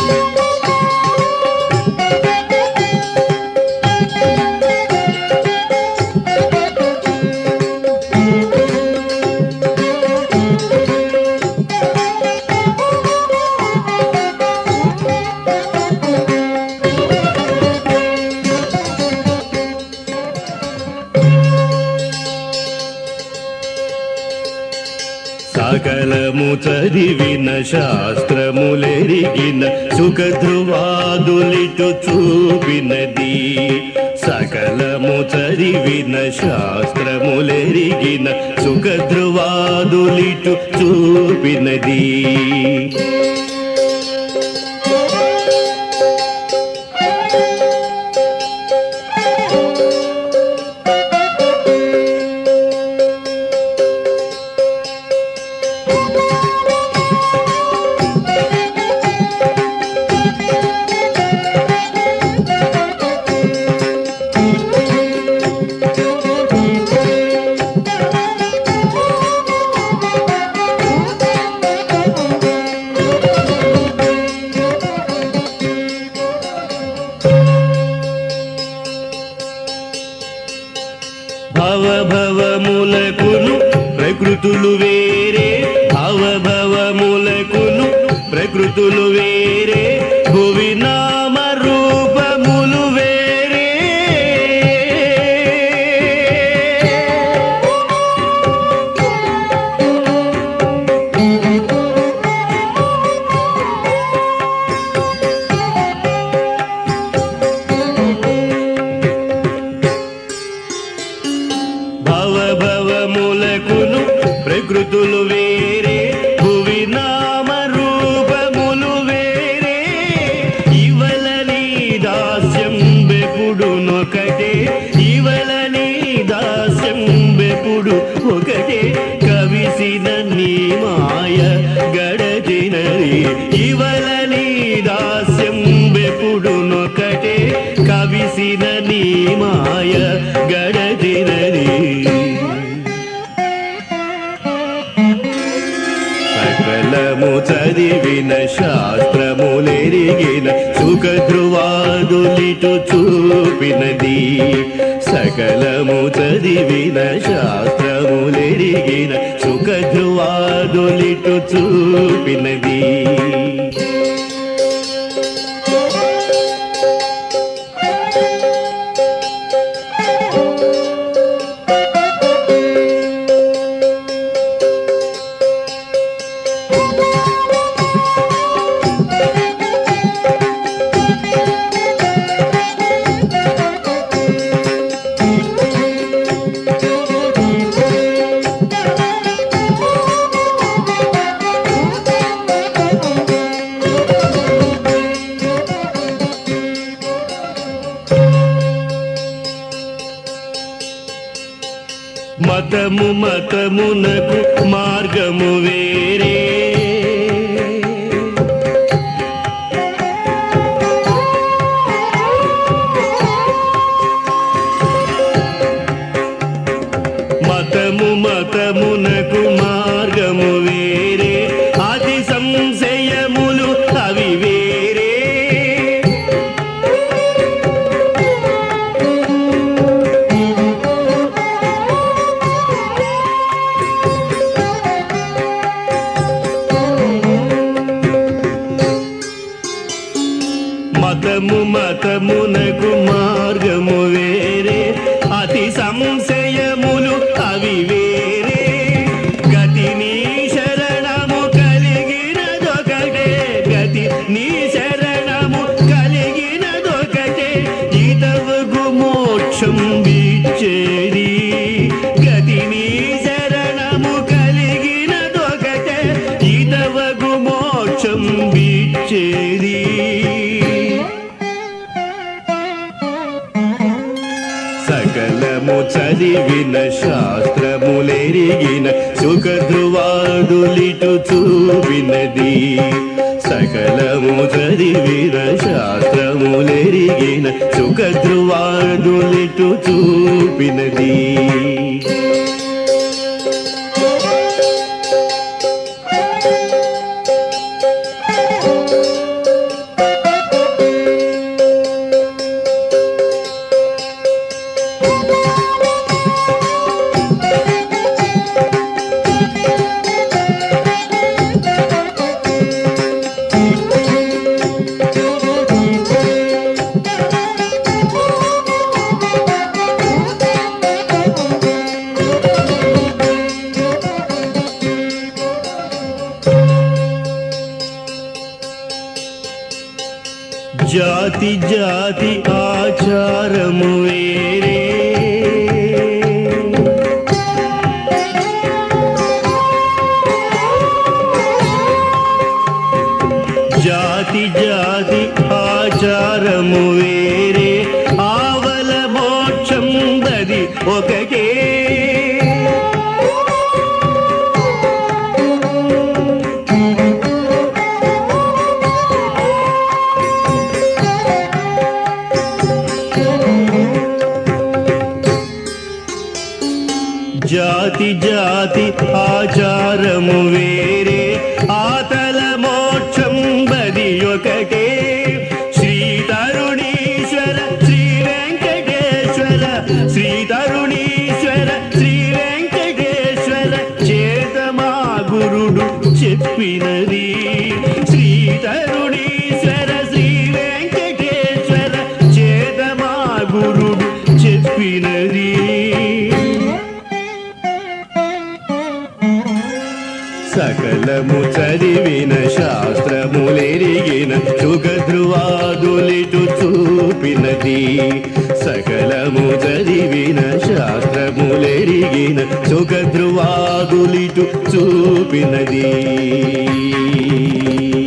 సకలము చదివిన శాస్త్రములెరిగిన సుఖధ్రువాదులిటు చూపినది సకలము చదివిన శాస్త్రములెరిగిన సుఖధ్రువాదులిటు చూపినది భవభవములకును ప్రకృతులు వేరే భవభవములకును ప్రకృతులు వేరే భువి నామ రూపములు వేరే భవభవములకును ప్రకృతులు వేరే భువి నామ రూపములు వేరే ఇవలని దాస్యం బెపుడునొకటే ఇవలని దాస్యం బెపుడు ఒకటే కవిసిన నీ మాయ గడచినది ఇవలని దాస్యం బెపుడునొకటే కవిసిన నీ మాయ గడచినది సకలము చదివిన శాస్త్రములెరిగిన సుఖధ్రువాదులిటు చూపినది సకలము చదివిన శాస్త్రములెరిగిన సుఖధ్రువాదులిటు చూపినది మతము మతమునకు మార్గము వేరే మతము మతమునకు మార్గము వేరే అతి సంశయములు అవి వేరే మతము మతమునకు మార్గము వేరే అతి సంశయములు అవి వేరే గతి నీ శరణము కలిగినదొకటే గతి నీ శరణము కలిగినదొకటే ఇతవగు మోక్షం బిచ్చేది గతి నీ శరణము కలిగినదొకటే ఇతవగు మోక్షం బిచ్చేది సకలము చదివిన శాస్త్రములెరిగిన సుఖధ్రువాదులిటు చూపినది సకలము చదివిన శాస్త్రములెరిగిన సుఖధ్రువాదులిటు చూపినది ఒకటే జాతి జాతి ఆచారము వేరే ఆతల మోక్షం బది ఒకటే శ్రీ తరుణీశ్వర శ్రీ వెంకటేశ్వర శ్రీ తరుణీశ్వర శ్రీ వెంకటేశ్వర చేతమా గురుడు చెప్పినది శ్రీ తరుణీశ్వర శ్రీ వెంకటేశ్వర చేతమా గురుడు చెప్పినది సకలము చదివిన శాస్త్రములెరిగిన సుఖధ్రువాదులిటు చూపినది సకలము చదివిన శాస్త్రములెరిగిన సుఖధ్రువాదులిటు చూపినది